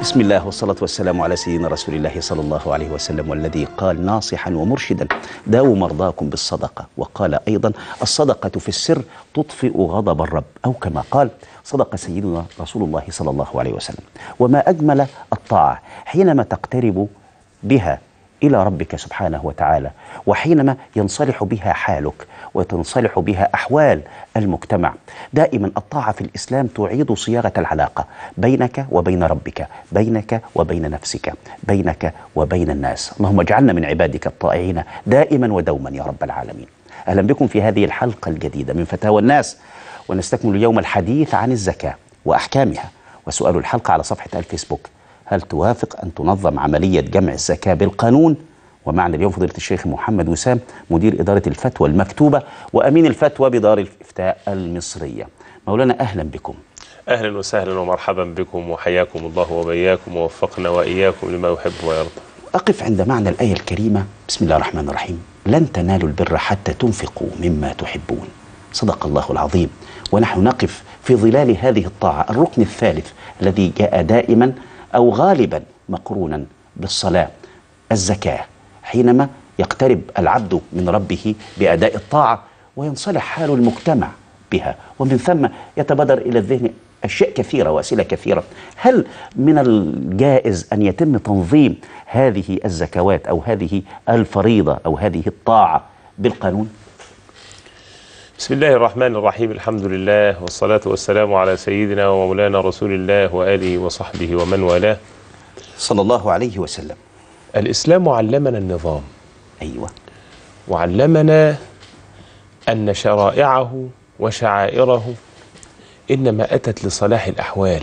بسم الله والصلاة والسلام على سيدنا رسول الله صلى الله عليه وسلم والذي قال ناصحا ومرشدا داووا مرضاكم بالصدقة وقال أيضا الصدقة في السر تطفئ غضب الرب أو كما قال صدق سيدنا رسول الله صلى الله عليه وسلم وما أجمل الطاعة حينما تقترب بها إلى ربك سبحانه وتعالى وحينما ينصلح بها حالك وتنصلح بها أحوال المجتمع دائما الطاعة في الإسلام تعيد صياغة العلاقة بينك وبين ربك بينك وبين نفسك بينك وبين الناس اللهم اجعلنا من عبادك الطائعين دائما ودوما يا رب العالمين أهلا بكم في هذه الحلقة الجديدة من فتاوى الناس ونستكمل اليوم الحديث عن الزكاة وأحكامها وسؤال الحلقة على صفحة الفيسبوك هل توافق أن تنظم عملية جمع الزكاة بالقانون ومعنا اليوم فضيلة الشيخ محمد وسام مدير إدارة الفتوى المكتوبة وأمين الفتوى بدار الإفتاء المصرية مولانا أهلا بكم اهلا وسهلا ومرحبا بكم وحياكم الله وبياكم ووفقنا واياكم لما يحب ويرضى. أقف عند معنى الآية الكريمة بسم الله الرحمن الرحيم لن تنالوا البر حتى تنفقوا مما تحبون صدق الله العظيم ونحن نقف في ظلال هذه الطاعة الركن الثالث الذي جاء دائما أو غالبا مقرونا بالصلاة الزكاة حينما يقترب العبد من ربه بأداء الطاعة وينصلح حال المجتمع بها ومن ثم يتبادر إلى الذهن أشياء كثيرة وأسئلة كثيرة هل من الجائز أن يتم تنظيم هذه الزكوات أو هذه الفريضة أو هذه الطاعة بالقانون؟ بسم الله الرحمن الرحيم الحمد لله والصلاة والسلام على سيدنا ومولانا رسول الله وآله وصحبه ومن والاه صلى الله عليه وسلم الإسلام علمنا النظام أيوة وعلمنا أن شرائعه وشعائره إنما أتت لصلاح الأحوال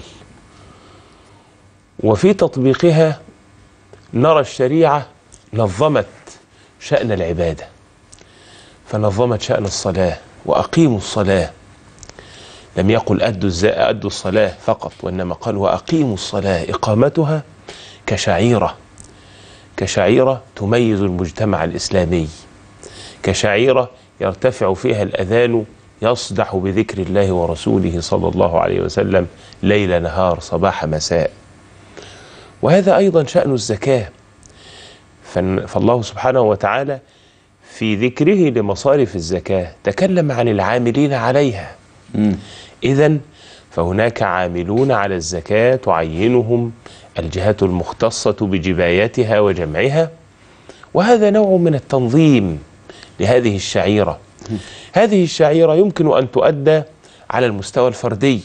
وفي تطبيقها نرى الشريعة نظمت شأن العبادة فنظمت شأن الصلاة وأقيموا الصلاة لم يقل أدوا, أدوا الصلاة فقط وإنما قال وأقيموا الصلاة إقامتها كشعيرة كشعيرة تميز المجتمع الإسلامي كشعيرة يرتفع فيها الأذان يصدح بذكر الله ورسوله صلى الله عليه وسلم ليل نهار صباح مساء وهذا أيضا شأن الزكاة فالله سبحانه وتعالى في ذكره لمصارف الزكاة تكلم عن العاملين عليها إذا فهناك عاملون على الزكاة تعينهم الجهات المختصة بجبايتها وجمعها وهذا نوع من التنظيم لهذه الشعيرة هذه الشعيرة يمكن أن تؤدى على المستوى الفردي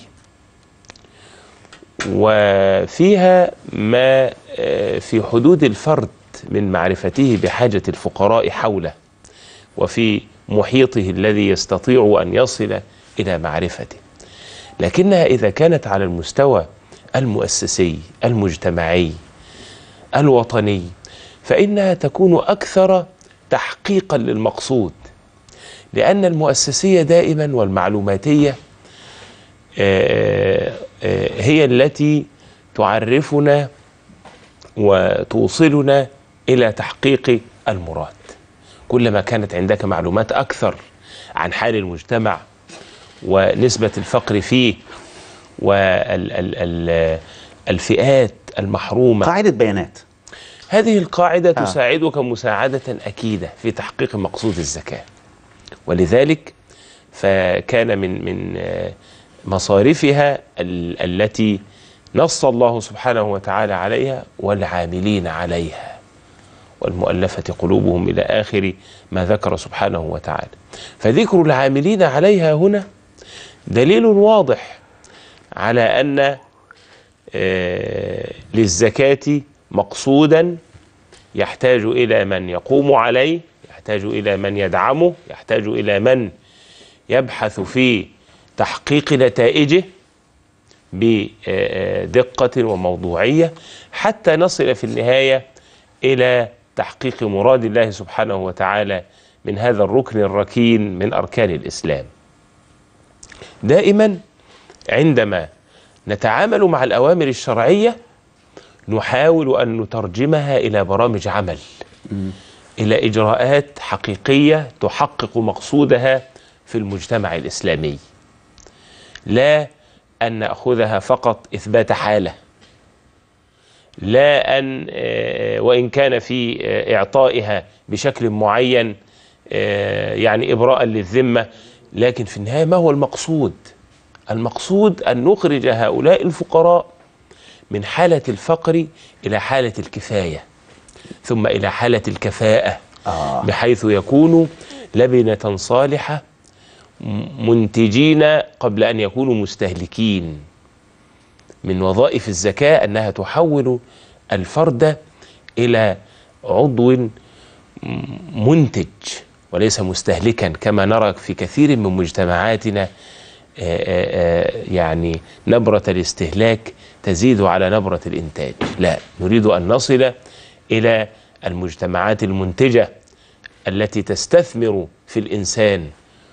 وفيها ما في حدود الفرد من معرفته بحاجة الفقراء حوله وفي محيطه الذي يستطيع أن يصل إلى معرفته لكنها إذا كانت على المستوى المؤسسي المجتمعي الوطني فإنها تكون أكثر تحقيقا للمقصود لأن المؤسسية دائما والمعلوماتية هي التي تعرفنا وتوصلنا إلى تحقيق المراد كلما كانت عندك معلومات أكثر عن حال المجتمع ونسبة الفقر فيه والفئات المحرومة قاعدة بيانات هذه القاعدة آه. تساعدك مساعدة أكيدة في تحقيق مقصود الزكاة ولذلك فكان من من مصارفها التي نص الله سبحانه وتعالى عليها والعاملين عليها والمؤلفة قلوبهم إلى آخر ما ذكر سبحانه وتعالى فذكر العاملين عليها هنا دليل واضح على أن للزكاة مقصودا يحتاج إلى من يقوم عليه يحتاج إلى من يدعمه يحتاج إلى من يبحث في تحقيق نتائجه بدقة وموضوعية حتى نصل في النهاية إلى تحقيق مراد الله سبحانه وتعالى من هذا الركن الركين من أركان الإسلام دائما عندما نتعامل مع الأوامر الشرعية نحاول أن نترجمها إلى برامج عمل إلى إجراءات حقيقية تحقق مقصودها في المجتمع الإسلامي لا أن نأخذها فقط إثبات حالة لا أن آه، وإن كان في آه، إعطائها بشكل معين آه، يعني إبراء للذمة لكن في النهاية ما هو المقصود المقصود أن نخرج هؤلاء الفقراء من حالة الفقر إلى حالة الكفاية ثم إلى حالة الكفاءة آه. بحيث يكونوا لبنة صالحة م- منتجين قبل أن يكونوا مستهلكين من وظائف الزكاة أنها تحول الفرد إلى عضو م- منتج وليس مستهلكا كما نرى في كثير من مجتمعاتنا آه، آه، آه، يعني نبرة الاستهلاك تزيد على نبرة الإنتاج لا نريد أن نصل إلى المجتمعات المنتجة التي تستثمر في الإنسان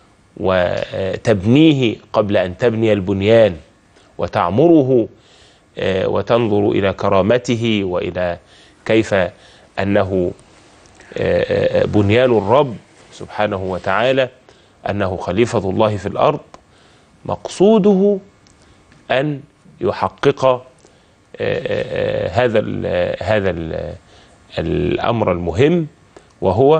وتبنيه قبل أن تبني البنيان وتعمره آه، وتنظر إلى كرامته وإلى كيف أنه آه، آه، بنيان الرب سبحانه وتعالى أنه خليفة الله في الأرض مقصوده أن يحقق آه، آه، هذا ال هذا ال الأمر المهم وهو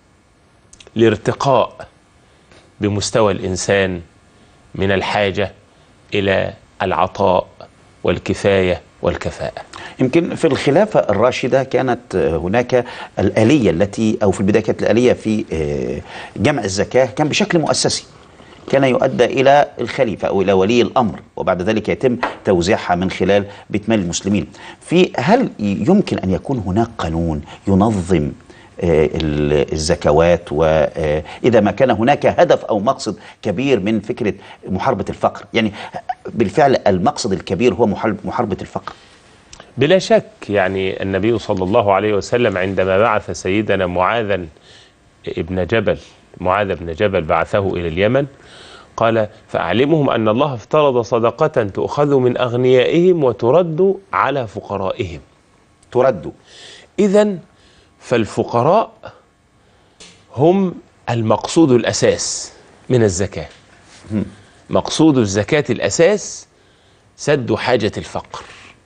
الارتقاء بمستوى الإنسان من الحاجة إلى العطاء والكفاية والكفاءة يمكن في الخلافة الراشدة كانت هناك الآلية التي أو في البداية كانت الآلية في آه، جمع الزكاة كان بشكل مؤسسي كان يؤدى إلى الخليفة أو إلى ولي الأمر وبعد ذلك يتم توزيعها من خلال بيت مال المسلمين في هل يمكن أن يكون هناك قانون ينظم آه، ال- الزكوات وإذا ما كان هناك هدف أو مقصد كبير من فكرة محاربة الفقر يعني بالفعل المقصد الكبير هو محارب- محاربة الفقر بلا شك يعني النبي صلى الله عليه وسلم عندما بعث سيدنا معاذا ابن جبل معاذ بن جبل بعثه إلى اليمن قال فأعلمهم أن الله افترض صدقة تؤخذ من أغنيائهم وترد على فقرائهم ترد إذا فالفقراء هم المقصود الأساس من الزكاة مقصود الزكاة الأساس سد حاجة الفقر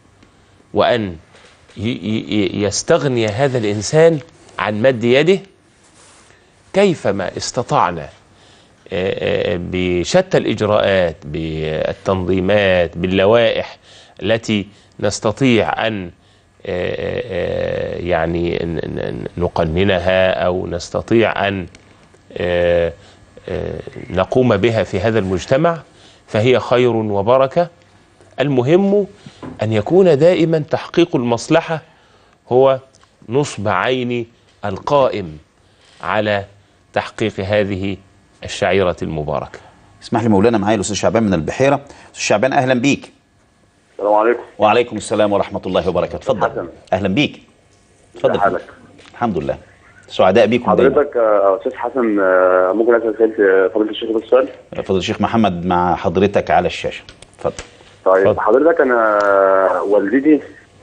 وأن ي- ي- يستغني هذا الإنسان عن مد يده كيفما استطعنا آه، آه، بشتى الإجراءات بالتنظيمات باللوائح التي نستطيع أن آه، آه، يعني ن- ن- نقننها أو نستطيع أن آه، آه، نقوم بها في هذا المجتمع فهي خير وبركة المهم أن يكون دائما تحقيق المصلحة هو نصب عين القائم على تحقيق هذه الشعيرة المباركة اسمح لي مولانا معايا الاستاذ شعبان من البحيره استاذ شعبان اهلا بيك السلام عليكم وعليكم السلام ورحمه الله وبركاته اتفضل حسن. اهلا بيك ازي اتفضل حالك الحمد لله سعداء بيكم دايما حضرتك آه، استاذ حسن آه، ممكن اسال سيد فضيله الشيخ بس سؤال فضل الشيخ محمد مع حضرتك على الشاشه اتفضل طيب اتفضل. حضرتك انا والدتي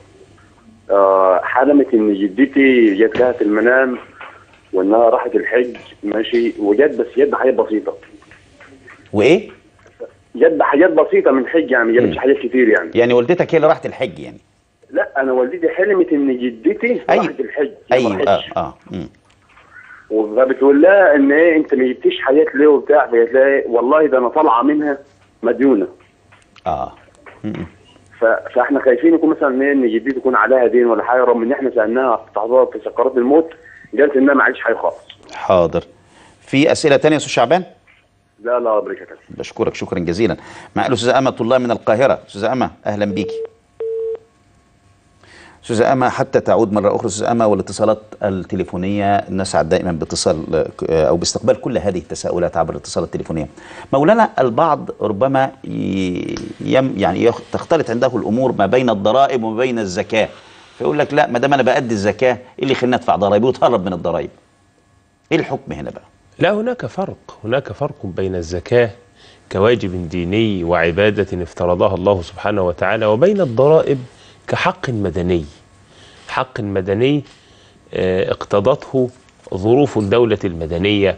آه، حلمت ان جدتي جت لها في المنام وانها راحت الحج ماشي وجت بس جت بحاجات بسيطه وايه جت بحاجات بسيطه من حج يعني ما مم. جابتش حاجات كتير يعني يعني والدتك هي اللي راحت الحج يعني لا انا والدتي حلمت ان جدتي أيوة. راحت الحج هي ما ايوه اه راحتش. اه مم. فبتقول لها ان ايه انت ما جبتيش حاجات ليه وبتاع فقالت لها إيه، والله ده انا طالعه منها مديونه اه مم. ف... فاحنا خايفين يكون مثلا ايه ان جدتي تكون عليها دين ولا حاجه رغم ان احنا سالناها في تحضيرها في سكرات الموت قالت انها ما عليش حاجه خالص حاضر في اسئله تانية يا استاذ شعبان لا لا بركه كده بشكرك شكرا جزيلا مع الاستاذه امه الله من القاهره استاذه امه اهلا بيكي استاذه امه حتى تعود مره اخرى استاذه امه والاتصالات التليفونيه نسعد دائما باتصال آه، او باستقبال كل هذه التساؤلات عبر الاتصال التليفونيه مولانا البعض ربما ي- يم يعني يخ- تختلط عنده الامور ما بين الضرائب وما بين الزكاه فيقول لك لا ما دام انا بادي الزكاه ايه اللي يخليني ادفع ضرائب وتهرب من الضرائب ايه الحكم هنا بقى لا هناك فرق هناك فرق بين الزكاة كواجب ديني وعبادة افترضها الله سبحانه وتعالى وبين الضرائب كحق مدني حق مدني آه، اقتضته ظروف الدولة المدنية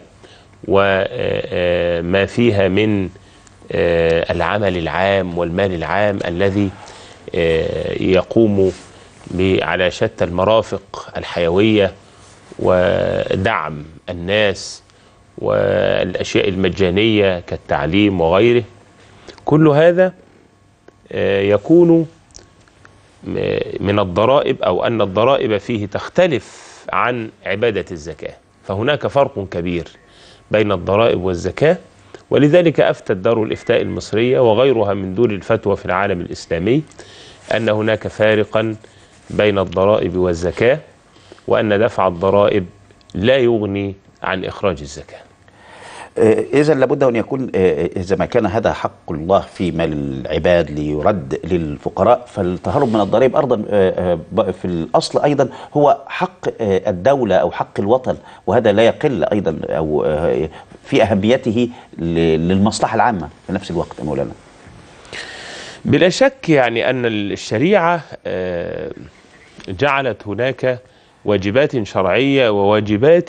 وما فيها من آه، العمل العام والمال العام الذي آه، يقوم ب- على شتى المرافق الحيوية ودعم الناس والأشياء المجانية كالتعليم وغيره كل هذا آه، يكون م- من الضرائب أو أن الضرائب فيه تختلف عن عبادة الزكاة فهناك فرق كبير بين الضرائب والزكاة ولذلك أفتت دار الإفتاء المصرية وغيرها من دور الفتوى في العالم الإسلامي أن هناك فارقا بين الضرائب والزكاة وأن دفع الضرائب لا يغني عن إخراج الزكاة إذا لابد أن يكون آه، إذا ما كان هذا حق الله في مال العباد ليرد للفقراء فالتهرب من الضرائب أيضا آه، آه، في الأصل أيضا هو حق آه، الدولة أو حق الوطن وهذا لا يقل أيضا أو آه، في أهميته ل- للمصلحة العامة في نفس الوقت يا مولانا بلا شك يعني أن الشريعة آه، جعلت هناك واجبات شرعية وواجبات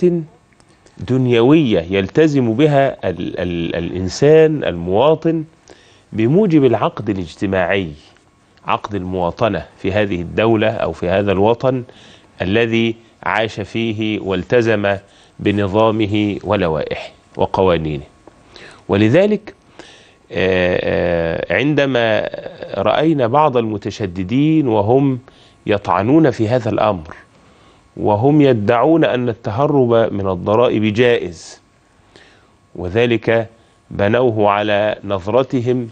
دنيوية يلتزم بها ال ال الإنسان المواطن بموجب العقد الاجتماعي عقد المواطنة في هذه الدولة أو في هذا الوطن الذي عاش فيه والتزم بنظامه ولوائحه وقوانينه ولذلك آه، آه، عندما رأينا بعض المتشددين وهم يطعنون في هذا الأمر وهم يدعون أن التهرب من الضرائب جائز وذلك بنوه على نظرتهم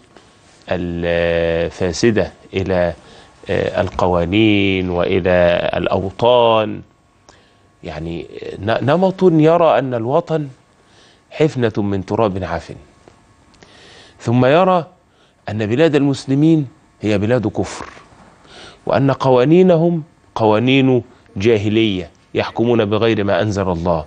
الفاسدة إلى آه، القوانين وإلى الأوطان يعني ن- نمط يرى أن الوطن حفنة من تراب عفن ثم يرى أن بلاد المسلمين هي بلاد كفر وأن قوانينهم قوانين جاهلية يحكمون بغير ما أنزل الله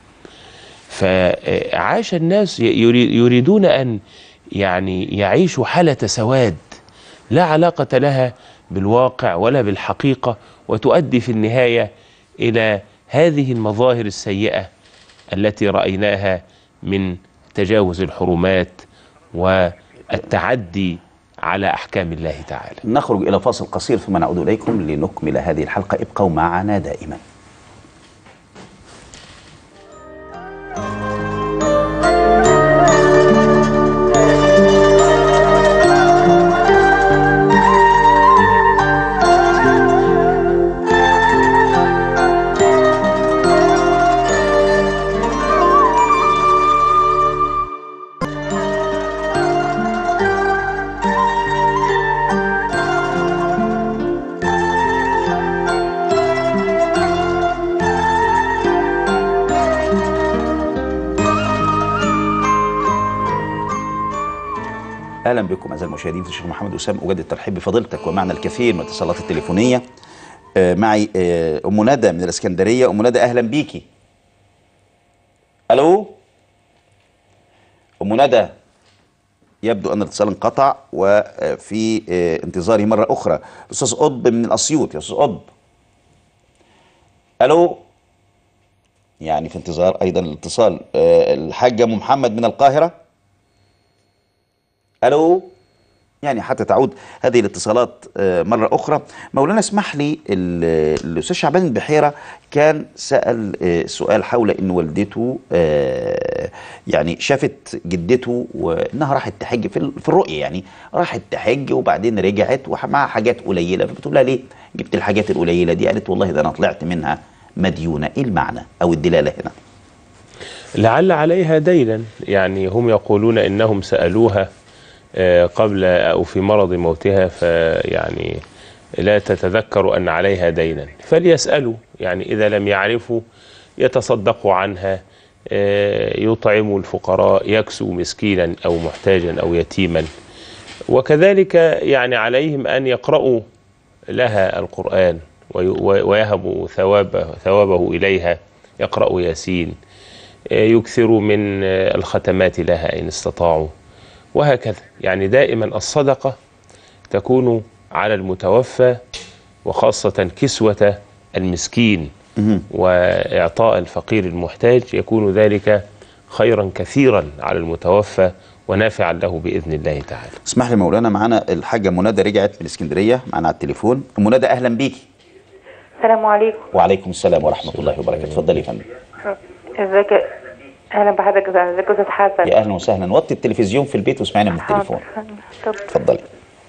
فعاش الناس يري- يريدون أن يعني يعيشوا حالة سواد لا علاقة لها بالواقع ولا بالحقيقة وتؤدي في النهاية إلى هذه المظاهر السيئة التي رأيناها من تجاوز الحرمات والتعدي على أحكام الله تعالى نخرج إلى فاصل قصير ثم نعود إليكم لنكمل هذه الحلقة ابقوا معنا دائما اهلا بكم اعزائي المشاهدين في الشيخ محمد اسامه اجدد الترحيب بفضيلتك ومعنا الكثير من الاتصالات التليفونيه آه، معي آه، ام ندى من الاسكندريه ام ندى اهلا بيكي الو ام ندى يبدو ان الاتصال انقطع وفي آه، انتظاري مره اخرى الاستاذ قطب من الاسيوط يا استاذ قطب الو يعني في انتظار ايضا الاتصال آه، الحاج ام محمد من القاهره الو يعني حتى تعود هذه الاتصالات آه، مرة أخرى مولانا اسمح لي ال- الأستاذ شعبان البحيرة كان سأل آه، سؤال حول أن والدته آه، يعني شافت جدته وأنها راحت تحج في ال- في الرؤية يعني راحت تحج وبعدين رجعت ومعها حاجات قليلة فبتقول لها ليه جبت الحاجات القليلة دي قالت والله ده أنا طلعت منها مديونة إيه المعنى أو الدلالة هنا لعل عليها دينا يعني هم يقولون انهم سالوها آه، قبل او في مرض موتها فيعني لا تتذكر ان عليها دينا فليسالوا يعني اذا لم يعرفوا يتصدقوا عنها آه، يطعموا الفقراء يكسوا مسكينا او محتاجا او يتيما وكذلك يعني عليهم ان يقرأوا لها القرآن وي- ويهبوا ثوابه ثوابه إليها يقرأوا ياسين يكثروا من الختمات لها إن استطاعوا وهكذا يعني دائما الصدقة تكون على المتوفى وخاصة كسوة المسكين وإعطاء الفقير المحتاج يكون ذلك خيرا كثيرا على المتوفى ونافعا له بإذن الله تعالى اسمح لي مولانا معانا الحاجة منادى رجعت من اسكندرية معانا على التليفون أم منادى أهلا بيكي السلام عليكم وعليكم السلام ورحمه الله وبركاته اتفضلي يا فندم ازيك يا- اهلا بحضرتك ازيك يا استاذ حسن يا اهلا وسهلا وطي التلفزيون في البيت واسمعينا من التليفون حاضر طب اتفضلي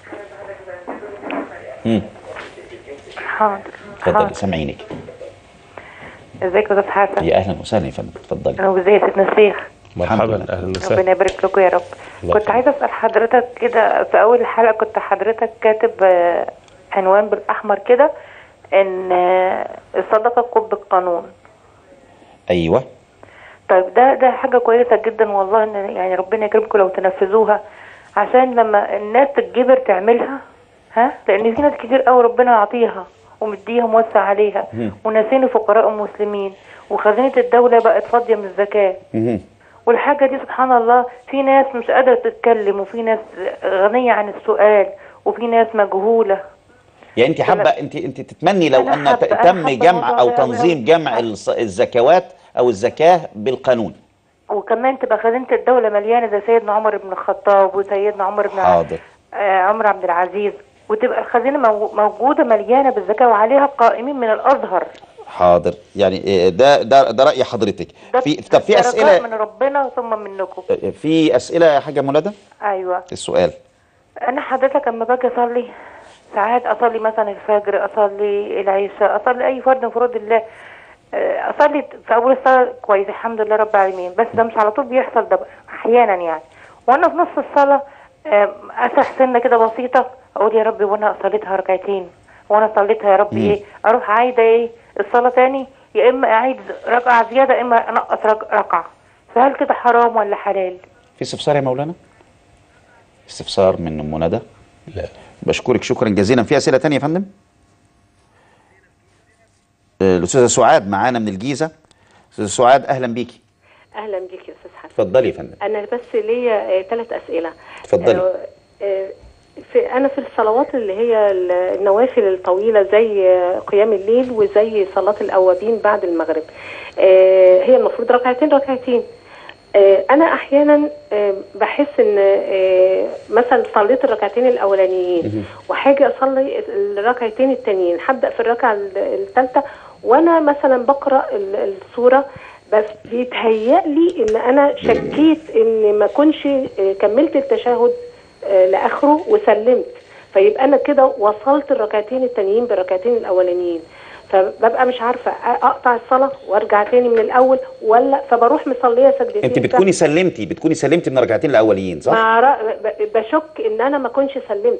امم حاضر اتفضلي حاضر سامعينك ازيك يا استاذ حسن يا اهلا وسهلا يا فندم اتفضلي وازاي سيدنا الشيخ الحمد مرحبا لله. اهلا وسهلا ربنا يبارك لكم يا رب الله كنت يخليك. عايزه اسال حضرتك كده في اول الحلقه كنت حضرتك كاتب آه، عنوان بالاحمر كده ان آه، الصدقه قرب القانون ايوه طيب ده ده حاجه كويسه جدا والله ان يعني ربنا يكرمكم لو تنفذوها عشان لما الناس تتجبر تعملها ها لان في ناس كتير قوي ربنا يعطيها ومديها موسع عليها وناسين فقراء المسلمين وخزينه الدوله بقت فاضيه من الزكاه مهم. والحاجة دي سبحان الله في ناس مش قادرة تتكلم وفي ناس غنية عن السؤال وفي ناس مجهولة يعني انت حابه انت انت تتمني لو أنا ان حابة- ت- أنا تم حابة جمع الموضوع او ده تنظيم أوي. جمع الص- الزكوات او الزكاه بالقانون وكمان تبقى خزينة الدولة مليانة زي سيدنا عمر بن الخطاب وسيدنا عمر بن ع- حاضر آه عمر عبد العزيز وتبقى الخزينة مو- موجودة مليانة بالزكاة وعليها قائمين من الأزهر حاضر يعني إيه، ده ده ده راي حضرتك ده في طب في ده رجاء اسئله من ربنا ثم منكم في اسئله يا حاجه منى أيوه السؤال انا حضرتك لما باجي اصلي ساعات اصلي مثلا الفجر اصلي العشاء اصلي اي فرض من فروض الله آه، اصلي في اول الصلاه كويس الحمد لله رب العالمين بس ده مش على طول بيحصل ده احيانا يعني وانا في نص الصلاه آه، اسرح سنه كده بسيطه اقول يا ربي وانا صليتها ركعتين وانا صليتها يا ربي ايه اروح عايده ايه الصلاه تاني يا اما اعيد ركعه زياده يا اما انقص رك- ركعه فهل كده حرام ولا حلال في استفسار يا مولانا استفسار من ام ندى لا بشكرك شكرا جزيلا في اسئله تانية يا فندم آه، الاستاذه سعاد معانا من الجيزه استاذه سعاد اهلا بيكي اهلا بيك يا استاذ حسن اتفضلي يا فندم انا بس ليا ثلاث اسئله اتفضلي. آه، آه، في انا في الصلوات اللي هي ال- النوافل الطويله زي آه، قيام الليل وزي صلاه الاوابين بعد المغرب آه، هي المفروض ركعتين ركعتين آه، انا احيانا آه، بحس ان آه، مثلا صليت الركعتين الاولانيين وحاجه اصلي الركعتين التانيين هبدا في الركعه الثالثه وانا مثلا بقرا ال- السوره بس بيتهيأ لي ان انا شكيت ان ما كنش آه، كملت التشهد آه، لاخره وسلمت فيبقى انا كده وصلت الركعتين التانيين بالركعتين الاولانيين فببقى مش عارفه أ- اقطع الصلاه وارجع تاني من الاول ولا فبروح مصليه سجدتين انت بتكوني سلمتي بتكوني سلمتي من الركعتين الاوليين صح مع ر- ب- بشك ان انا ما كنش سلمت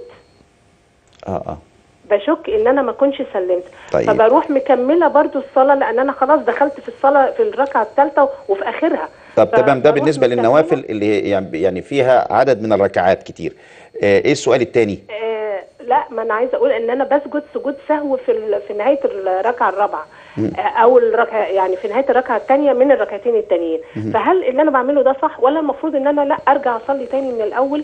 اه اه بشك ان انا ما كنش سلمت طيب. فبروح مكمله برضو الصلاه لان انا خلاص دخلت في الصلاه في الركعه الثالثه وفي اخرها طب تمام ده فبروح بالنسبه مكملة- للنوافل اللي يعني يعني فيها عدد من الركعات كتير آه ايه السؤال الثاني آه لا ما انا عايزه اقول ان انا بسجد سجود سهو في ال- في نهايه الركعه الرابعه آه او الركعه يعني في نهايه الركعه الثانيه من الركعتين التانيين فهل اللي انا بعمله ده صح ولا المفروض ان انا لا ارجع اصلي تاني من الاول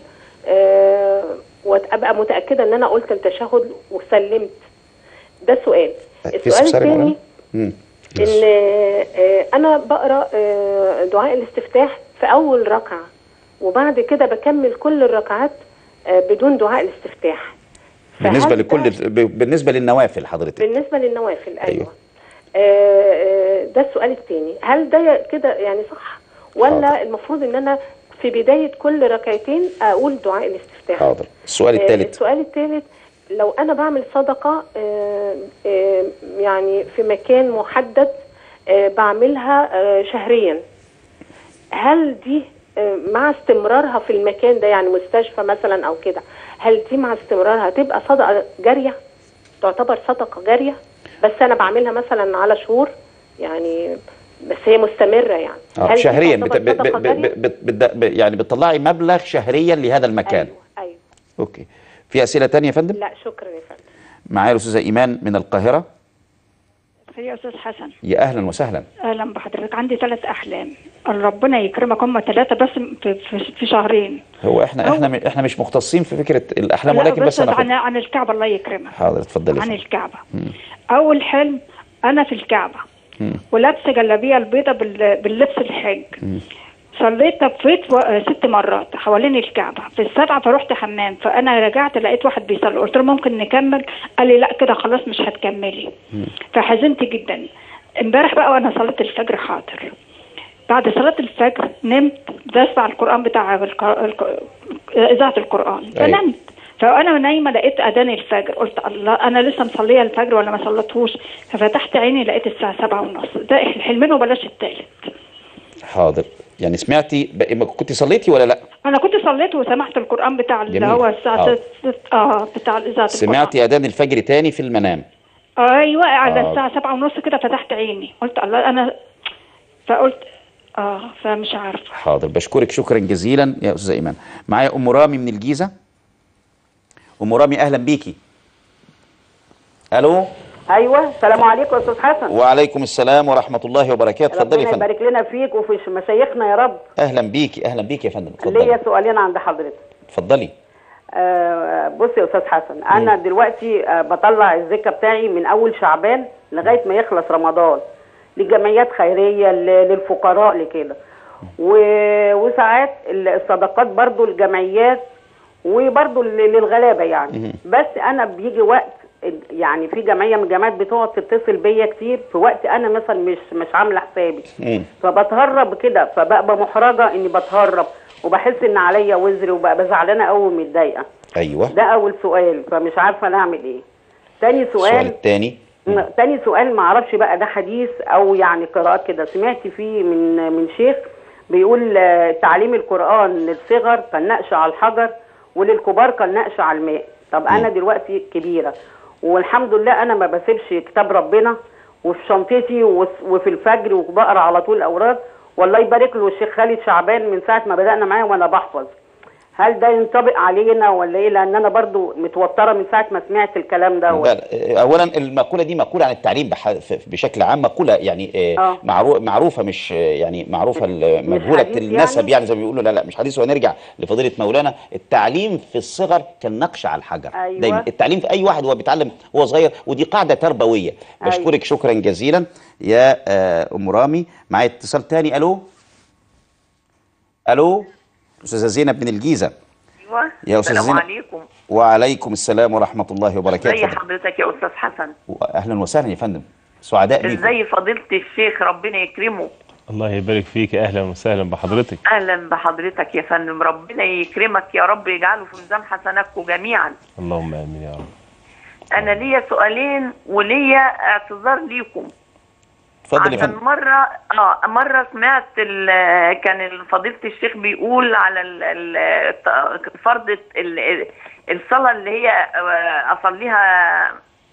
آه وابقى متاكده ان انا قلت التشهد وسلمت ده سؤال في السؤال استفسار يا الثاني مولانا مم. ان آه، انا بقرا آه، دعاء الاستفتاح في اول ركعه وبعد كده بكمل كل الركعات آه، بدون دعاء الاستفتاح بالنسبه فهل لكل ده- ب- بالنسبه للنوافل حضرتك بالنسبه للنوافل أيوة. ايوه, آه، آه، ده السؤال الثاني هل ده كده يعني صح ولا حاضر. المفروض ان انا في بدايه كل ركعتين اقول دعاء الاستفتاح حاضر السؤال آه، الثالث السؤال الثالث لو انا بعمل صدقه آه، آه، يعني في مكان محدد آه، بعملها آه، شهريا هل دي آه، مع استمرارها في المكان ده يعني مستشفى مثلا او كده هل دي مع استمرارها تبقى صدقه جاريه تعتبر صدقه جاريه بس انا بعملها مثلا على شهور يعني بس هي مستمره يعني آه هل دي شهريا بت... تعتبر ب... ب... صدقة جارية؟ ب... ب... بت... ب... يعني بتطلعي مبلغ شهريا لهذا المكان ايوه ايوه اوكي في اسئله تانية يا فندم لا شكرا يا فندم معايا الاستاذه ايمان من القاهره خير يا استاذ حسن يا اهلا وسهلا اهلا بحضرتك عندي ثلاث احلام ربنا يكرمك هم ثلاثه بس في, في- في شهرين هو احنا هو- احنا م- احنا مش مختصين في فكره الاحلام لا، ولكن بس عن, انا عن الكعبه الله يكرمك حاضر اتفضلي يا عن فندم. الكعبه اول حلم انا في الكعبه ولابسه جلابيه البيضه بال- باللبس الحج صليت طفيت و- آه، ست مرات حوالين الكعبة في السبعة فرحت حمام فأنا رجعت لقيت واحد بيصلي قلت له ممكن نكمل قال لي لا كده خلاص مش هتكملي فحزنت جدا امبارح بقى وأنا صليت الفجر حاضر بعد صلاة الفجر نمت بسمع القرآن بتاع الق... الق... إذاعة القرآن أيوة. فنمت فأنا نايمة لقيت أذان الفجر قلت الله أنا لسه مصلية الفجر ولا ما صليتهوش ففتحت عيني لقيت الساعة سبعة ونص ده الحلمين وبلاش التالت حاضر يعني سمعتي بقى- ما كنت صليتي ولا لا انا كنت صليت وسمعت القران بتاع اللي جميل. هو الساعه آه. ست- ست- اه بتاع الاذاعه سمعتي اذان الفجر تاني في المنام القرآن. ايوه على آه. الساعه سبعة ونص كده فتحت عيني قلت الله انا فقلت اه فمش عارفه حاضر بشكرك شكرا جزيلا يا استاذه ايمان معايا ام رامي من الجيزه ام رامي اهلا بيكي الو ايوه السلام عليكم يا استاذ حسن وعليكم السلام ورحمه الله وبركاته اتفضلي يا ربنا فندم يبارك لنا فيك وفي مشايخنا يا رب اهلا بيكي اهلا بيكي يا فندم ليا اتفضلي سؤالين عند حضرتك اتفضلي آه بص يا استاذ حسن انا دلوقتي آه بطلع الزكاه بتاعي من اول شعبان لغايه ما يخلص رمضان لجمعيات خيريه ل- للفقراء لكده و- وساعات ال- الصدقات برضو الجمعيات وبرضو لل- للغلابه يعني بس انا بيجي وقت يعني في جمعيه من الجمعيات بتقعد تتصل بيا كتير في وقت انا مثلا مش مش عامله حسابي مم. فبتهرب كده فببقى محرجه اني بتهرب وبحس ان عليا وزر وببقى زعلانه قوي ومتضايقه ايوه ده اول سؤال فمش عارفه انا اعمل ايه تاني السؤال سؤال الثاني م- تاني سؤال ما اعرفش بقى ده حديث او يعني قراءات كده سمعت فيه من من شيخ بيقول آه، تعليم القران للصغر كالنقش على الحجر وللكبار كالنقش على الماء طب انا دلوقتي كبيره والحمد لله انا ما بسيبش كتاب ربنا وفي شنطتي وس- وفي الفجر وبقرا على طول الاوراد والله يبارك له الشيخ خالد شعبان من ساعه ما بدانا معاه وانا بحفظ هل ده ينطبق علينا ولا ايه لان انا برضو متوتره من ساعه ما سمعت الكلام ده لا، لا، اولا المقوله دي مقوله عن التعليم بح- ف- بشكل عام مقوله يعني آه، آه. معرو- معروفه مش آه، يعني معروفه ال- مجهوله حديث النسب يعني؟ يعني زي ما بيقولوا لا لا مش حديث ونرجع لفضيله مولانا التعليم في الصغر كالنقش على الحجر أيوة. دايما التعليم في اي واحد هو بيتعلم وهو صغير ودي قاعده تربويه أيوة. بشكرك شكرا جزيلا يا آه، ام رامي معايا اتصال تاني الو الو استاذه زينب من الجيزه ايوه يا أستاذ السلام زينب. عليكم وعليكم السلام ورحمه الله وبركاته ازي اتفضل. حضرتك يا استاذ حسن اهلا وسهلا يا فندم سعداء بيكم ازي فضيله الشيخ ربنا يكرمه الله يبارك فيك اهلا وسهلا بحضرتك اهلا بحضرتك يا فندم ربنا يكرمك يا رب يجعله في ميزان حسناتكم جميعا اللهم امين يا رب انا ليا سؤالين وليا اعتذار ليكم اتفضل يا عشان فندم مرة اه مرة سمعت ال- كان فضيلة الشيخ بيقول على ال- ال- الت- فرض ال- الصلاة اللي هي آه، أصليها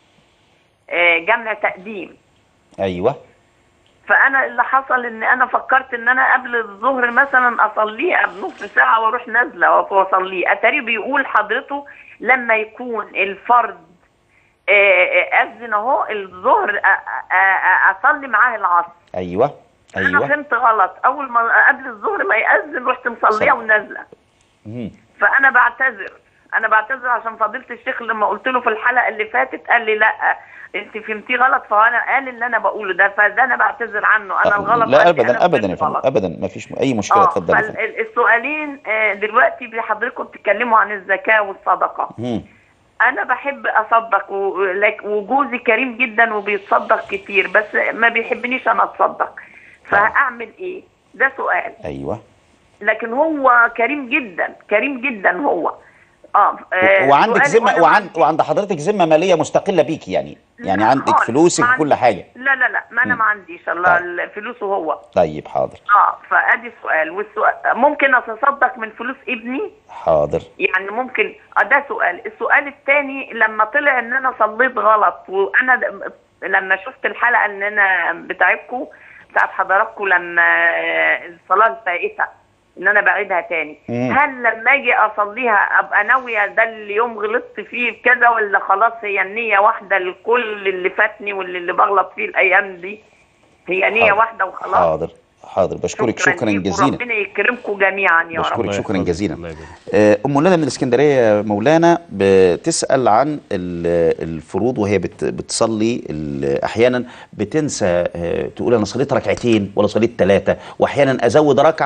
آه، جمع تقديم ايوه فأنا اللي حصل إن أنا فكرت إن أنا قبل الظهر مثلا أصليه بنص ساعة وأروح نازلة وأصليه أتاري بيقول حضرته لما يكون الفرض آه، آه، أذن أهو الظهر آه، آه، آه، أصلي معاه العصر ايوه انا ايوه فهمت غلط اول ما قبل الظهر ما يأذن رحت مصليه صح. ونازله مم. فانا بعتذر انا بعتذر عشان فضيله الشيخ لما قلت له في الحلقه اللي فاتت قال لي لا انت فهمتيه غلط فانا قال اللي انا بقوله ده فده انا بعتذر عنه انا الغلط لا عندي، أنا ابدا ابدا يا فهمت فندم غلط. ابدا ما فيش اي مشكله اه اتفضل يا فندم فالسؤالين آه، دلوقتي حضرتكم بتتكلموا عن الزكاه والصدقه مم. انا بحب اصدق و- لك- وجوزي كريم جدا وبيتصدق كتير بس ما بيحبنيش انا اتصدق فاعمل ايه ده سؤال ايوه لكن هو كريم جدا كريم جدا هو اه آه، وعندك سؤالي ذمه وأنا وعن عندي- وعند حضرتك ذمه ماليه مستقله بيك يعني يعني لا عندك خالص، فلوسك ما وكل عندي- حاجه لا لا لا ما انا ما عنديش الله طيب. ال- فلوسه هو طيب حاضر اه فادي سؤال والسؤال ممكن اتصدق من فلوس ابني حاضر يعني ممكن آه ده سؤال السؤال الثاني لما طلع ان انا صليت غلط وانا د- لما شفت الحلقه ان انا بتاعتكم بتاعت حضراتكم لما آه، الصلاه الفائته ان انا بعيدها تاني مم. هل لما اجي اصليها ابقى ناويه ده اليوم غلطت فيه كذا ولا خلاص هي النيه واحده لكل اللي فاتني واللي اللي بغلط فيه الايام دي هي نيه حاضر. واحده وخلاص حاضر حاضر بشكرك شكرا ليكم، جزيلا ربنا يكرمكم جميعا يا رب بشكرك الله شكرا يحفظك، جزيلا الله يبارك. آه، ام ندى من الاسكندريه يا مولانا بتسال عن ال- الفروض وهي بت- بتصلي ال- احيانا بتنسى آه، تقول انا صليت ركعتين ولا صليت ثلاثه واحيانا ازود ركعه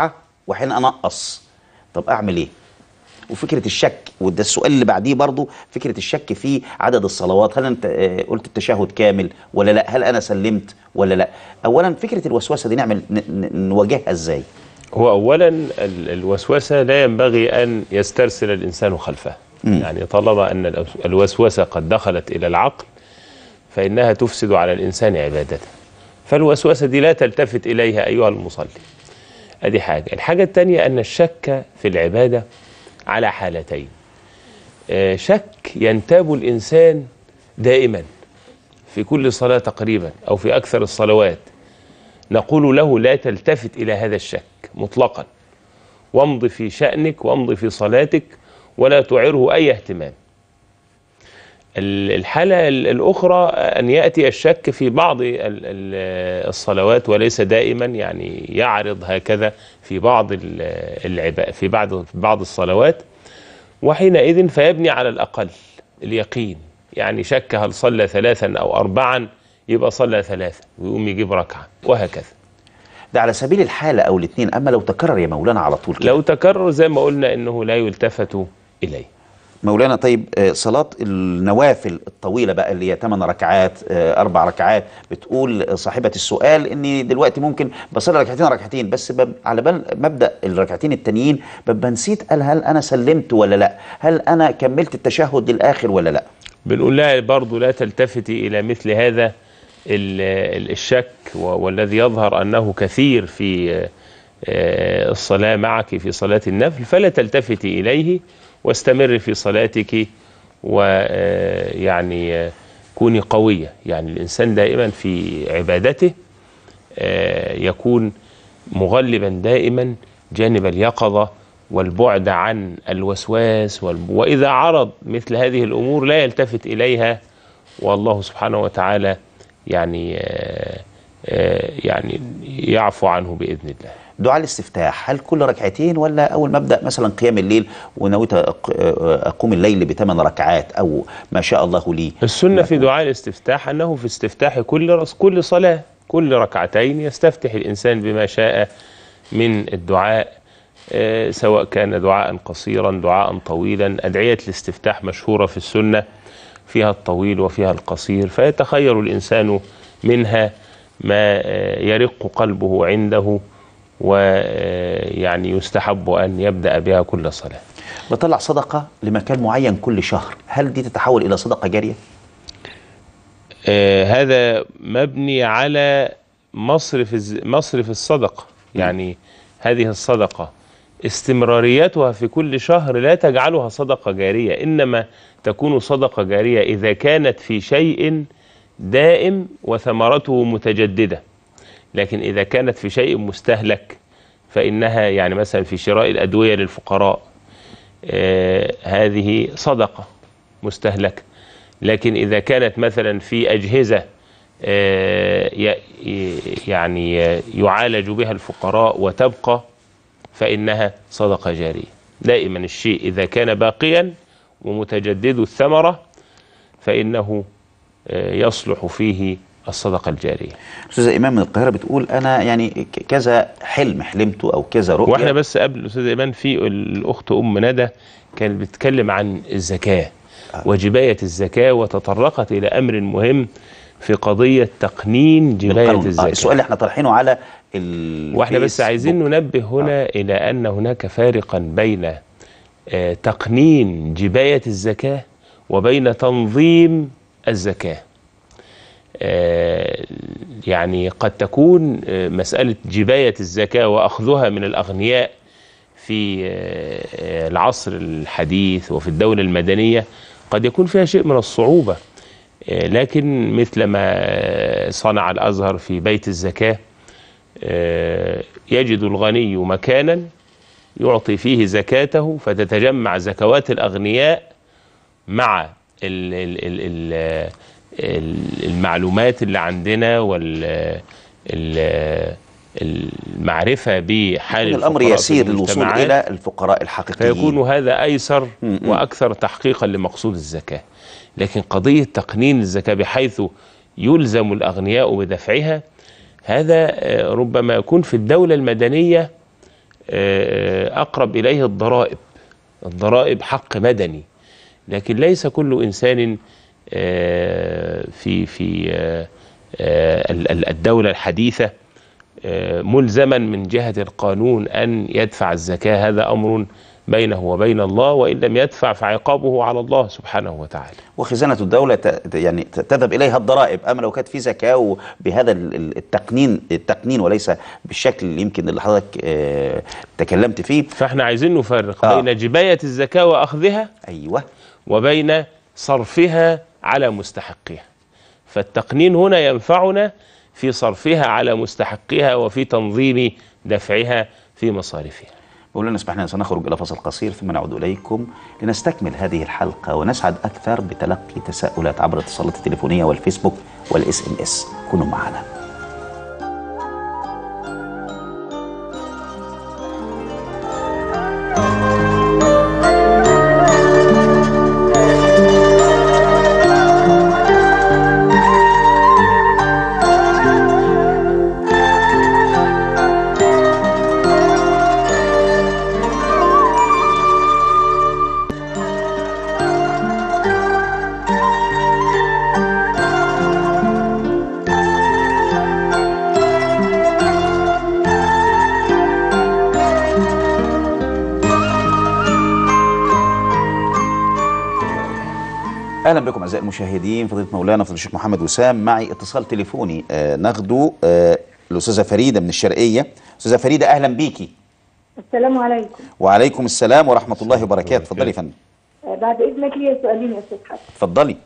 واحيانا انقص طب اعمل ايه وفكره الشك وده السؤال اللي بعديه برضو فكره الشك في عدد الصلوات هل انت آه، قلت التشهد كامل ولا لا هل انا سلمت ولا لا اولا فكره الوسوسه دي نعمل ن- ن- نواجهها ازاي هو اولا ال- الوسوسه لا ينبغي ان يسترسل الانسان خلفها مم. يعني طالما ان الأس- الوسوسه قد دخلت الى العقل فانها تفسد على الانسان عبادته فالوسوسه دي لا تلتفت اليها ايها المصلي ادي حاجه الحاجه الثانيه ان الشك في العباده على حالتين آه، شك ينتاب الانسان دائما في كل صلاه تقريبا او في اكثر الصلوات نقول له لا تلتفت الى هذا الشك مطلقا وامض في شانك وامض في صلاتك ولا تعره اي اهتمام ال- الحالة ال- الأخرى أن يأتي الشك في بعض ال- ال- الصلوات وليس دائما يعني يعرض هكذا في بعض ال- العبا في بعض في بعض الصلوات وحينئذ فيبني على الأقل اليقين يعني شك هل صلى ثلاثا أو أربعا يبقى صلى ثلاثا ويقوم يجيب ركعة وهكذا ده على سبيل الحاله او الاثنين اما لو تكرر يا مولانا على طول كده لو تكرر زي ما قلنا انه لا يلتفت اليه مولانا طيب آه، صلاة النوافل الطويلة بقى اللي هي 8 ركعات آه، أربع ركعات بتقول صاحبة السؤال إني دلوقتي ممكن بصلي ركعتين ركعتين بس بب على بال مبدأ الركعتين التانيين ببقى نسيت قال هل أنا سلمت ولا لا؟ هل أنا كملت التشهد للآخر ولا لا؟ بنقول لها برضو لا تلتفتي إلى مثل هذا ال- ال- الشك و- والذي يظهر أنه كثير في آه، آه، الصلاة معك في صلاة النفل فلا تلتفتي إليه واستمر في صلاتك ويعني كوني قوية يعني الإنسان دائما في عبادته آه، يكون مغلبا دائما جانب اليقظة والبعد عن الوسواس والب... وإذا عرض مثل هذه الأمور لا يلتفت إليها والله سبحانه وتعالى يعني آه، آه، يعني يعفو عنه بإذن الله دعاء الاستفتاح هل كل ركعتين ولا أول ما أبدأ مثلا قيام الليل ونويت أق- آه، أقوم الليل بثمان ركعات أو ما شاء الله لي السنة في دعاء الاستفتاح أنه في استفتاح كل رس كل صلاة كل ركعتين يستفتح الإنسان بما شاء من الدعاء آه، سواء كان دعاء قصيرا دعاء طويلا أدعية الاستفتاح مشهورة في السنة فيها الطويل وفيها القصير فيتخير الإنسان منها ما آه، يرق قلبه عنده ويعني يستحب أن يبدأ بها كل صلاة بطلع صدقة لمكان معين كل شهر هل دي تتحول إلى صدقة جارية؟ آه، هذا مبني على مصرف الز- مصرف الصدقة يعني هذه الصدقة استمراريتها في كل شهر لا تجعلها صدقة جارية إنما تكون صدقة جارية إذا كانت في شيء دائم وثمرته متجددة لكن إذا كانت في شيء مستهلك فإنها يعني مثلا في شراء الأدوية للفقراء آه، هذه صدقة مستهلكة لكن إذا كانت مثلا في أجهزة آه، ي- ي- يعني آه، يعالج بها الفقراء وتبقى فإنها صدقة جارية دائما الشيء إذا كان باقيا ومتجدد الثمرة فإنه آه، يصلح فيه الصدقة الجارية أستاذة إمام من القاهرة بتقول أنا يعني ك- كذا حلم حلمته أو كذا رؤية واحنا بس قبل الاستاذ ايمان في الاخت ام ندى كانت بتتكلم عن الزكاه وجبايه الزكاه وتطرقت الى امر مهم في قضيه تقنين جبايه بالقانون. آه الزكاه السؤال اللي احنا طرحينه على ال واحنا بس عايزين ننبه هنا الى ان هناك فارقا بين آه، تقنين جبايه الزكاه وبين تنظيم الزكاه آه، يعني قد تكون آه، مسألة جباية الزكاة وأخذها من الأغنياء في آه، آه، العصر الحديث وفي الدولة المدنية قد يكون فيها شيء من الصعوبة آه، لكن مثل ما آه، صنع الأزهر في بيت الزكاة آه، يجد الغني مكانا يعطي فيه زكاته فتتجمع زكوات الأغنياء مع ال ال ال ال ال- المعلومات اللي عندنا وال ال- المعرفة بحال الأمر الفقراء في يسير للوصول المجتمعات. إلى الفقراء الحقيقيين فيكون هذا أيسر م-م. وأكثر تحقيقا لمقصود الزكاة لكن قضية تقنين الزكاة بحيث يلزم الأغنياء بدفعها هذا آه، ربما يكون في الدولة المدنية آه، أقرب إليه الضرائب الضرائب حق مدني لكن ليس كل إنسان آه، في في آه، آه، ال- ال- الدولة الحديثة آه، ملزما من جهة القانون أن يدفع الزكاة هذا أمر بينه وبين الله وإن لم يدفع فعقابه على الله سبحانه وتعالى وخزانة الدولة ت- يعني ت- تذهب إليها الضرائب أما لو كانت في زكاة بهذا ال- ال- التقنين التقنين وليس بالشكل اللي يمكن اللي حضرتك آه، تكلمت فيه فاحنا عايزين نفرق آه. بين جباية الزكاة وأخذها أيوه وبين صرفها على مستحقها فالتقنين هنا ينفعنا في صرفها على مستحقها وفي تنظيم دفعها في مصاريفها مولانا اسمح لنا سنخرج إلى فصل قصير ثم نعود إليكم لنستكمل هذه الحلقة ونسعد أكثر بتلقي تساؤلات عبر الاتصالات التليفونية والفيسبوك والاس ام اس كونوا معنا اهلا بكم اعزائي المشاهدين فضيله مولانا فضيله الشيخ محمد وسام معي اتصال تليفوني آه ناخده آه الاستاذه فريده من الشرقيه استاذه فريده اهلا بيكي السلام عليكم وعليكم السلام ورحمه الله وبركاته اتفضلي يا فندم آه، بعد اذنك لي سؤالين يا استاذ حسن اتفضلي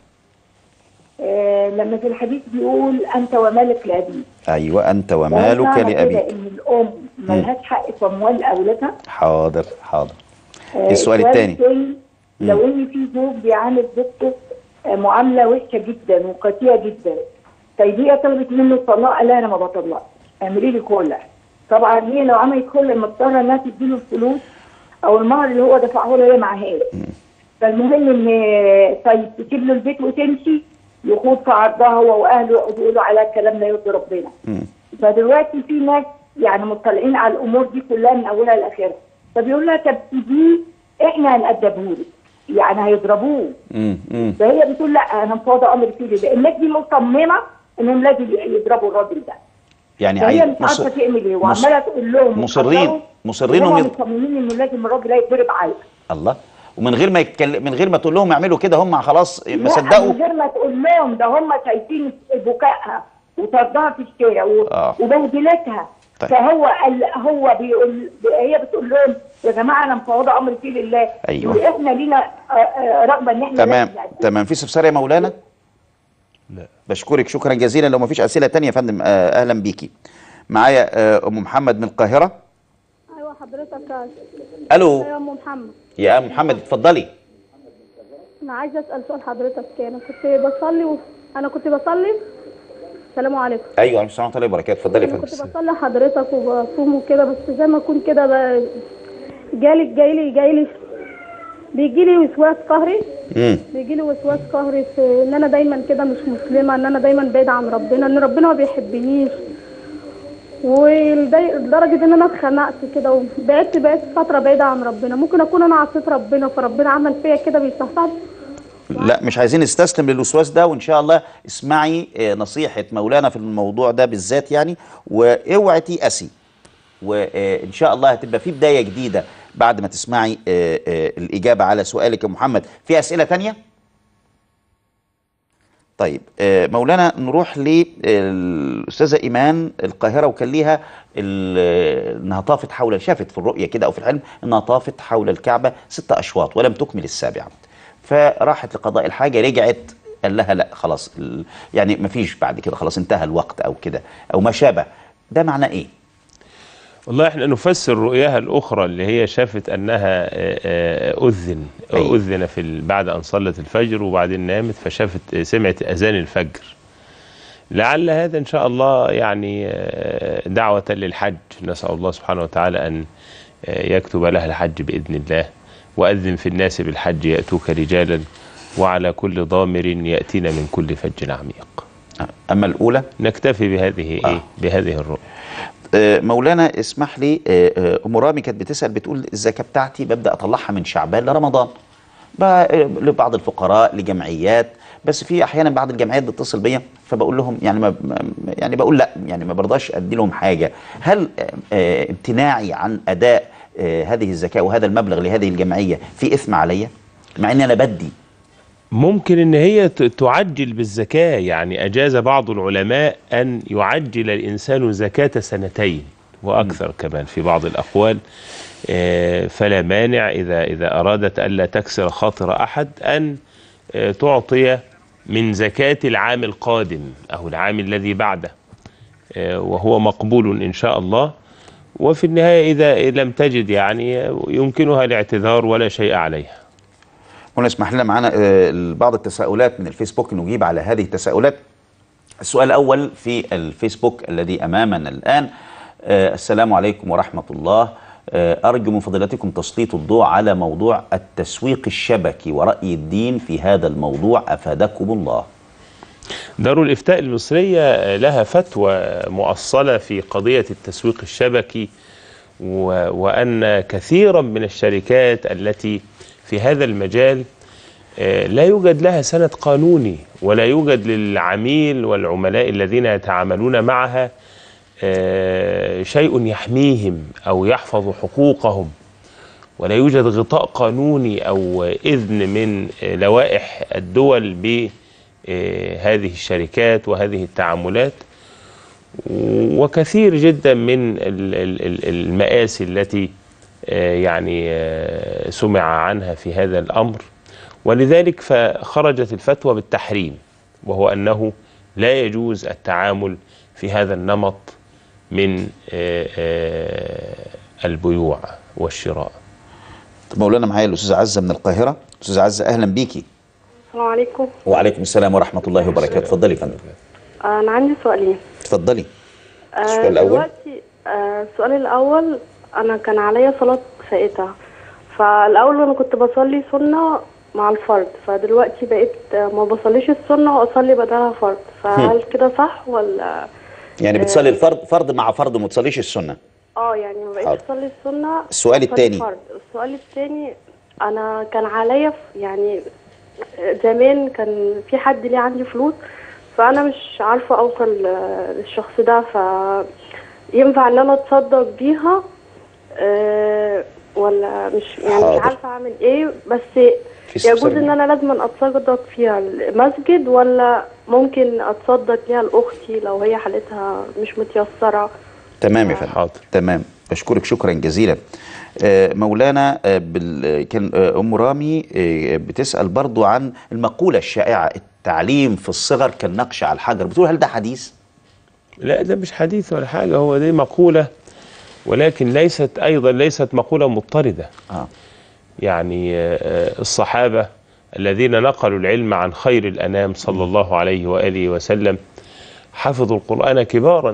آه، لما في الحديث بيقول انت ومالك لابيك ايوه انت وهل ومالك معنى كده لابيك ان الام ملهاش حق في اموال اولادها حاضر حاضر آه، السؤال الثاني لو ان في زوج بيعامل زوجته آه، معامله وحشه جدا وقاسيه جدا طيب هي طلبت منه الطلاق قال لها انا ما بطلقش اعملي لي خلع طبعا هي لو عملت خلع مضطره انها تديله الفلوس او المهر اللي هو دفعه لها هي معهاش فالمهم ان طيب تسيب له البيت وتمشي يخوض في عرضها هو واهله يقعدوا يقولوا على الكلام لا يرضي ربنا مم. فدلوقتي في ناس يعني مطلعين على الامور دي كلها من اولها لاخرها فبيقول لها طب دي احنا هنأدبه لك يعني هيضربوه مم. مم. فهي بتقول لا انا مفوضه امر فيه لله الناس دي مصممه انهم لازم يضربوا الراجل ده يعني فهي عايز مش عارفه مص... تعمل ايه مص- وعماله تقول لهم مصرين وتحذروا، مصرين وهم انهم يض... مصممين انه لازم الراجل هيتضرب علقه الله ومن غير ما يتكلم من غير ما تقول لهم اعملوا كده هم خلاص ما لا صدقوا من غير ما تقول لهم ده هم شايفين بكائها وطردها في الشارع و- آه. وبهدلتها طيب. فهو قال هو بيقول هي بتقول لهم يا جماعه انا مفوضه امر فيه لله أيوة. واحنا لينا آه، آه، رغبه ان احنا تمام لازم نقدم. تمام في استفسار يا مولانا لا بشكرك شكرا جزيلا لو ما فيش اسئله تانية يا فندم آه، اهلا بيكي معايا آه، ام محمد من القاهره ايوه حضرتك الو يا ام محمد يا ام محمد اتفضلي انا عايزه اسال سؤال حضرتك انا كنت بصلي و... انا كنت بصلي السلام عليكم ايوه عليكم السلام ورحمه الله وبركاته اتفضلي يا انا فندم كنت بصلي حضرتك وبصوم وكده بس زي ما اكون كده ب... جالي جايلي جايلي بيجيلي وسواس قهري امم بيجيلي وسواس قهري في ان انا دايما كده مش مسلمه ان انا دايما بعيده عن ربنا ان ربنا ما بيحبنيش ولدرجه ان انا اتخنقت كده وبقيت بقيت فتره بعيده عن ربنا ممكن اكون انا عصيت ربنا فربنا عمل فيا كده بيستهتر لا مش عايزين نستسلم للوسواس ده وان شاء الله اسمعي آه، نصيحه مولانا في الموضوع ده بالذات يعني واوعي تيأسي وان شاء الله هتبقى في بدايه جديده بعد ما تسمعي آه، آه، الاجابه على سؤالك يا محمد في اسئله تانية طيب آه، مولانا نروح للاستاذه ايمان القاهره وكان ليها ال- انها طافت حول شافت في الرؤيه كده او في الحلم انها طافت حول الكعبه ست اشواط ولم تكمل السابعه فراحت لقضاء الحاجه رجعت قال لها لا خلاص ال- يعني ما فيش بعد كده خلاص انتهى الوقت او كده او ما شابه ده معناه ايه؟ والله احنا نفسر رؤياها الاخرى اللي هي شافت انها آه، آه، اذن أي. اذن في ال- بعد ان صلت الفجر وبعدين نامت فشافت آه، سمعت اذان الفجر لعل هذا ان شاء الله يعني آه، دعوه للحج نسال الله سبحانه وتعالى ان آه، يكتب لها الحج باذن الله واذن في الناس بالحج ياتوك رجالا وعلى كل ضامر ياتينا من كل فج عميق اما الاولى نكتفي بهذه آه. ايه بهذه الرؤيا آه، مولانا اسمح لي آه، آه، ام رامي كانت بتسال بتقول الزكاه بتاعتي ببدا اطلعها من شعبان لرمضان ب- آه، لبعض الفقراء لجمعيات بس في احيانا بعض الجمعيات بتتصل بيا فبقول لهم يعني ما ما- يعني بقول لا يعني ما برضاش ادي لهم حاجه هل آه، آه، امتناعي عن اداء آه، هذه الزكاه وهذا المبلغ لهذه الجمعيه في اثم عليا مع ان انا بدي ممكن ان هي ت- تعجل بالزكاة يعني اجاز بعض العلماء ان يعجل الانسان زكاة سنتين واكثر كمان في بعض الاقوال آه، فلا مانع اذا اذا ارادت الا تكسر خاطر احد ان آه، تعطي من زكاة العام القادم او العام الذي بعده آه، وهو مقبول ان شاء الله وفي النهاية اذا لم تجد يعني يمكنها الاعتذار ولا شيء عليها هنا اسمح لنا معنا آه، بعض التساؤلات من الفيسبوك نجيب على هذه التساؤلات السؤال الأول في الفيسبوك الذي أمامنا الآن آه، السلام عليكم ورحمة الله آه، أرجو من فضيلتكم تسليط الضوء على موضوع التسويق الشبكي ورأي الدين في هذا الموضوع أفادكم الله دار الإفتاء المصرية لها فتوى مؤصلة في قضية التسويق الشبكي و... وأن كثيرا من الشركات التي في هذا المجال آه، لا يوجد لها سند قانوني ولا يوجد للعميل والعملاء الذين يتعاملون معها آه، شيء يحميهم أو يحفظ حقوقهم ولا يوجد غطاء قانوني أو إذن من آه، لوائح الدول بهذه الشركات وهذه التعاملات وكثير جدا من ال- ال- ال- المآسي التي آه، يعني آه، سمع عنها في هذا الأمر ولذلك فخرجت الفتوى بالتحريم وهو أنه لا يجوز التعامل في هذا النمط من آه، آه، البيوع والشراء طب مولانا معايا الأستاذ عزة من القاهرة أستاذ عزة أهلا بيكي السلام عليكم وعليكم السلام ورحمة الله وبركاته اتفضلي يا فندم انا عندي سؤالين اتفضلي آه، السؤال الأول؟ دلوقتي آه، السؤال الاول انا كان عليا صلاه فائته فالاول انا كنت بصلي سنه مع الفرد فدلوقتي بقيت آه، ما بصليش السنه واصلي بدلها فرض فهل كده صح ولا يعني بتصلي الفرض فرض مع فرض وما تصليش السنة اه يعني ما بقيتش حاضر. اصلي السنه السؤال وأصلي التاني. فرض. السؤال الثاني انا كان عليا ف- يعني زمان كان في حد ليه عندي فلوس فانا مش عارفه اوصل آه، للشخص ده ف ينفع ان انا اتصدق بيها آه، ولا مش يعني حاضر. مش عارفه اعمل ايه بس في يجوز استفسار ان انا لازم اتصدق فيها المسجد ولا ممكن اتصدق بيها لاختي لو هي حالتها مش متيسره تمام يا فندم حاضر. تمام بشكرك شكرا جزيلا آه، مولانا آه، بال... كان آه، ام رامي آه، بتسال برضو عن المقوله الشائعه التعليم في الصغر كالنقش على الحجر بتقول هل ده حديث لا ده مش حديث ولا حاجة هو دي مقولة ولكن ليست أيضا ليست مقولة مضطردة آه. يعني آه، آه، الصحابة الذين نقلوا العلم عن خير الأنام صلى الله عليه وآله وسلم حفظوا القرآن كبارا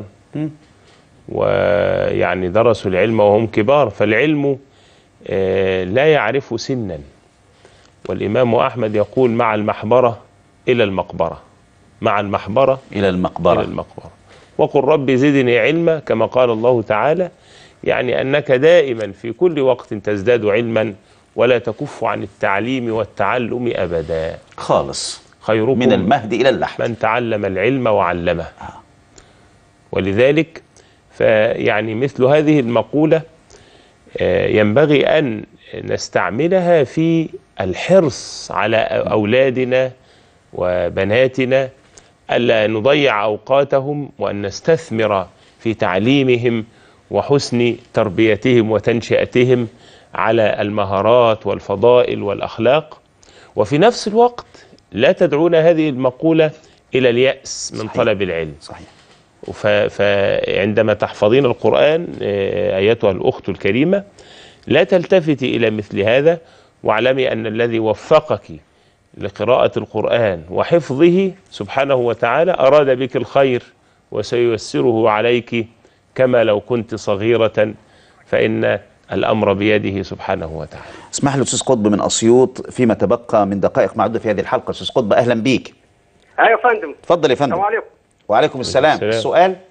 ويعني درسوا العلم وهم كبار فالعلم آه، لا يعرف سنا والإمام أحمد يقول مع المحبرة إلى المقبرة مع المحبرة الى المقبره إلى المقبرة وقل رب زدني علما كما قال الله تعالى يعني أنك دائما في كل وقت تزداد علما ولا تكف عن التعليم والتعلم أبدا خالص خيركم من المهد الى اللحد من تعلم العلم وعلمه ولذلك فيعني مثل هذه المقولة آه، ينبغي أن نستعملها في الحرص على أولادنا وبناتنا ألا نضيع أوقاتهم وأن نستثمر في تعليمهم وحسن تربيتهم وتنشئتهم على المهارات والفضائل والأخلاق وفي نفس الوقت لا تدعونا هذه المقولة إلى اليأس من صحيح. طلب العلم صحيح ف- فعندما تحفظين القرآن آه، أيتها الأخت الكريمة لا تلتفتي إلى مثل هذا واعلمي أن الذي وفقك لقراءة القرآن وحفظه سبحانه وتعالى أراد بك الخير وسييسره عليك كما لو كنت صغيرة فإن الأمر بيده سبحانه وتعالى اسمح لي استاذ قطب من اسيوط فيما تبقى من دقائق معدوده في هذه الحلقه استاذ قطب اهلا بيك ايوه يا فندم اتفضل يا فندم السلام عليكم وعليكم السلام السلام. السؤال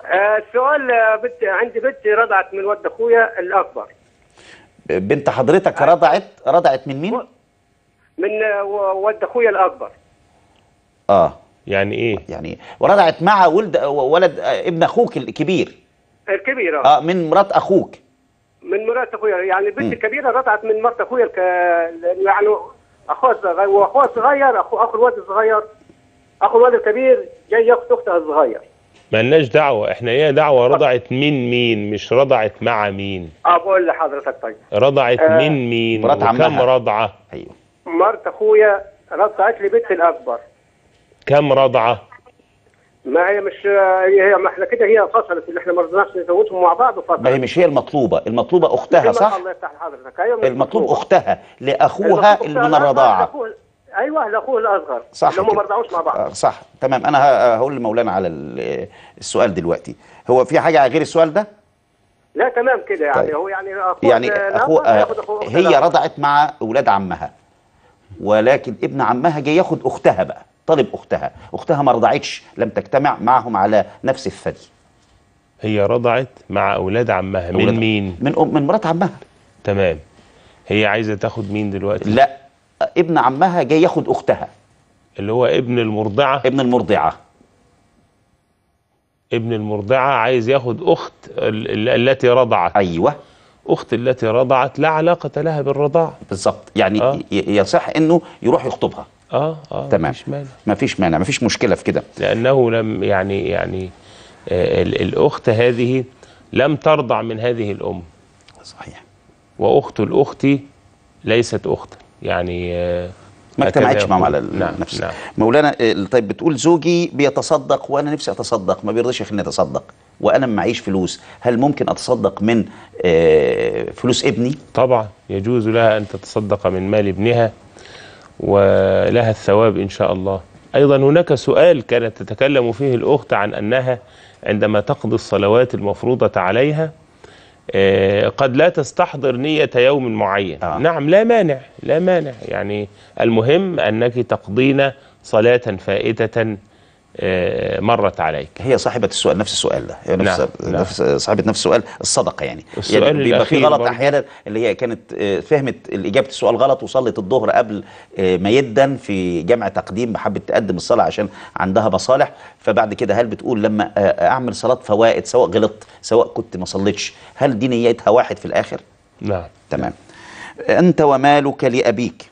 آه، السؤال آه، بنت عندي بنت رضعت من ولد اخويا الاكبر بنت حضرتك رضعت رضعت من مين من آه، و- ولد اخويا الاكبر اه يعني ايه يعني ورضعت مع ولد ولد آه، ابن اخوك الكبير الكبيره اه من مرات اخوك من مرات اخويا يعني البنت الكبيره رضعت من مرات اخويا الك... لأنه يعني اخوها صغير واخوها صغير اخو اخو الولد الصغير اخو الولد الكبير جاي ياخد اختها الصغير ملناش دعوة احنا ايه دعوة رضعت من مين مش رضعت مع مين اقول لحضرتك طيب رضعت آه، من مين مرات وكم عمها. رضعة ايوه مرت اخويا رضعت لي بنت الاكبر كم رضعة ما هي مش هي ما احنا كده هي فصلت اللي احنا ما رضيناش نزوجهم مع بعض وفصلت ما هي مش هي المطلوبه المطلوبه اختها صح الله يفتح حضرتك ايوه مش المطلوب مطلوبة. اختها لاخوها المطلوب اللي أختها من الأكبر الرضاعه لأخوه- ايوه لاخوه الاصغر صح اللي هم كده. ما رضعوش مع بعض آه، صح تمام انا ه- هقول لمولانا على ال- السؤال دلوقتي هو في حاجه غير السؤال ده لا تمام كده يعني طيب. هو يعني اخوه يعني الأكبر اخو هياخد أخوه أختها هي الأكبر. رضعت مع اولاد عمها ولكن ابن عمها جاي ياخد اختها بقى طالب اختها اختها ما رضعتش لم تجتمع معهم على نفس الثدي هي رضعت مع اولاد عمها من أولاد- مين من أم من مرات عمها تمام هي عايزة تاخد مين دلوقتي لا ابن عمها جاي ياخد اختها اللي هو ابن المرضعة ابن المرضعه ابن المرضعة عايز ياخد اخت ال- ال- التي رضعت ايوه اخت التي رضعت لا علاقة لها بالرضاعة بالظبط يعني آه. ي- يصح انه يروح يخطبها اه اه تمام مفيش مانع ما فيش مانع ما فيش مشكله في كده لأنه لم يعني يعني آه، ال- الأخت هذه لم ترضع من هذه الأم صحيح وأخت الأخت ليست أختا يعني آه، ما هكذا اجتمعتش معهم يقول. على ال- نعم نفس نعم مولانا آه، طيب بتقول زوجي بيتصدق وانا نفسي اتصدق ما بيرضيش يخليني اتصدق وانا ما معيش فلوس هل ممكن اتصدق من آه، فلوس ابني طبعا يجوز لها أن تتصدق من مال ابنها ولها الثواب إن شاء الله أيضا هناك سؤال كانت تتكلم فيه الأخت عن أنها عندما تقضي الصلوات المفروضة عليها آه، قد لا تستحضر نية يوم معين آه. نعم لا مانع لا مانع يعني المهم أنك تقضين صلاة فائتة آه، مرت عليك هي صاحبة السؤال نفس السؤال ده هي نفس نعم، نفس صاحبة نفس السؤال الصدقة يعني السؤال يعني بيبقى في الأخير غلط برضه. أحيانا اللي هي كانت آه، فهمت إجابة السؤال غلط وصلت الظهر قبل آه، ما يدن في جمع تقديم محبة تقدم الصلاة عشان عندها مصالح فبعد كده هل بتقول لما آه، أعمل صلاة فوائد سواء غلطت سواء كنت ما صليتش هل دي نيتها واحد في الآخر؟ نعم تمام أنت ومالك لأبيك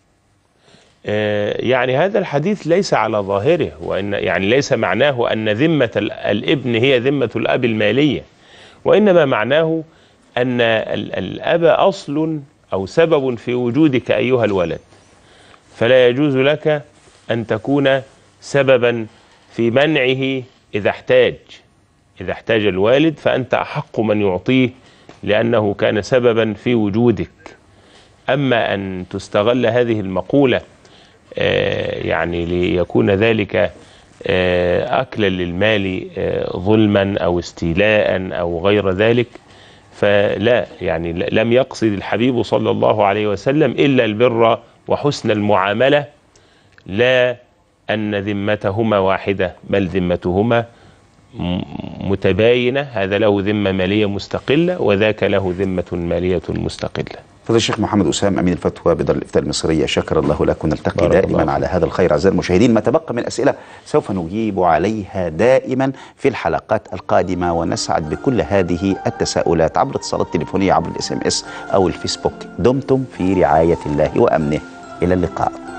آه، يعني هذا الحديث ليس على ظاهره وان يعني ليس معناه ان ذمه ال- الابن هي ذمه الاب الماليه وانما معناه ان ال- الاب اصل او سبب في وجودك ايها الولد فلا يجوز لك ان تكون سببا في منعه اذا احتاج اذا احتاج الوالد فانت احق من يعطيه لانه كان سببا في وجودك اما ان تستغل هذه المقوله آه، يعني ليكون ذلك آه، أكلا للمال آه، ظلما أو استيلاء أو غير ذلك فلا يعني ل- لم يقصد الحبيب صلى الله عليه وسلم إلا البر وحسن المعاملة لا أن ذمتهما واحدة بل ذمتهما م- متباينة هذا له ذمة مالية مستقلة وذاك له ذمة مالية مستقلة فضل الشيخ محمد أسام أمين الفتوى بدار الإفتاء المصرية شكر الله لك ونلتقي بارك الله دائما على هذا الخير أعزائي المشاهدين ما تبقى من أسئلة سوف نجيب عليها دائما في الحلقات القادمة ونسعد بكل هذه التساؤلات عبر اتصالات تليفونية عبر الاس ام اس أو الفيسبوك دمتم في رعاية الله وأمنه إلى اللقاء